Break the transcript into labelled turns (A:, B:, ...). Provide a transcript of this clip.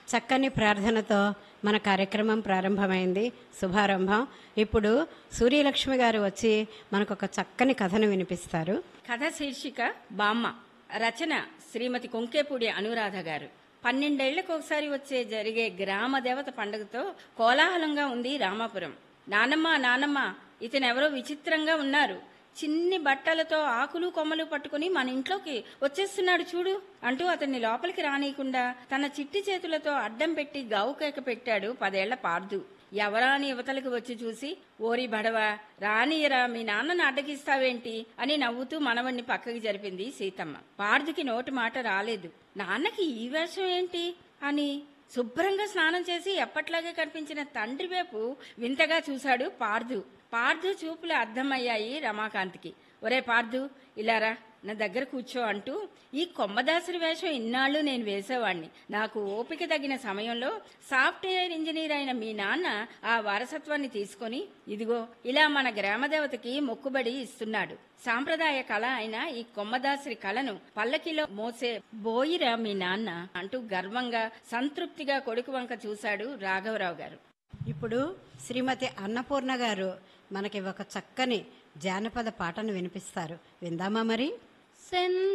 A: చక్కని ప్రార్థనతో మన కార్యక్రమం ప్రారంభమైంది శుభారంభం ఇప్పుడు సూర్యలక్ష్మి గారు వచ్చి మనకు ఒక చక్కని కథను వినిపిస్తారు
B: కథ శీర్షిక బామ్మ రచన శ్రీమతి కొంకేపూడి అనురాధ గారు పన్నెండేళ్లకు ఒకసారి వచ్చే జరిగే గ్రామ దేవత పండుగతో కోలాహలంగా ఉంది రామాపురం నానమ్మ నానమ్మ ఇతనెవరో విచిత్రంగా ఉన్నారు చిన్ని బట్టలతో ఆకులు కొమ్మలు పట్టుకుని మన ఇంట్లోకి వచ్చేస్తున్నాడు చూడు అంటూ అతన్ని లోపలికి రానియకుండా తన చిట్టి చేతులతో అడ్డం పెట్టి గావు కేక పెట్టాడు పదేళ్ల పార్దు ఎవరా అని యువతలకు వచ్చి చూసి ఓరి బడవ రానియరా మీ నాన్నను అడ్డగిస్తావేంటి అని నవ్వుతూ మనవణ్ణి పక్కకి జరిపింది సీతమ్మ పార్దుకి నోటి మాట రాలేదు నాన్నకి ఈ వేషం ఏంటి అని శుభ్రంగా స్నానం చేసి ఎప్పట్లాగే కనిపించిన తండ్రి వైపు వింతగా చూశాడు పార్దు పార్దు చూపులు అర్థమయ్యాయి రమాకాంత్కి ఒరే పార్దు ఇలారా నా దగ్గర కూర్చో అంటూ ఈ కొమ్మదాసుడి వేషం ఇన్నాళ్ళు నేను వేసేవాణ్ణి నాకు ఓపిక తగిన సమయంలో సాఫ్ట్వేర్ ఇంజనీర్ అయిన మీ నాన్న ఆ వారసత్వాన్ని తీసుకొని ఇదిగో ఇలా మన గ్రామదేవతకి మొక్కుబడి ఇస్తున్నాడు సాంప్రదాయ కళ అయిన ఈ కొమ్మదాసుడి కళను పల్లకిలో మోసే బోయిరా మీ నాన్న అంటూ గర్వంగా సంతృప్తిగా కొడుకు వంక చూశాడు రాఘవరావు గారు
A: ఇప్పుడు శ్రీమతి అన్నపూర్ణ గారు మనకి ఒక చక్కని జానపద పాటను వినిపిస్తారు విందామా మరి
C: సెన్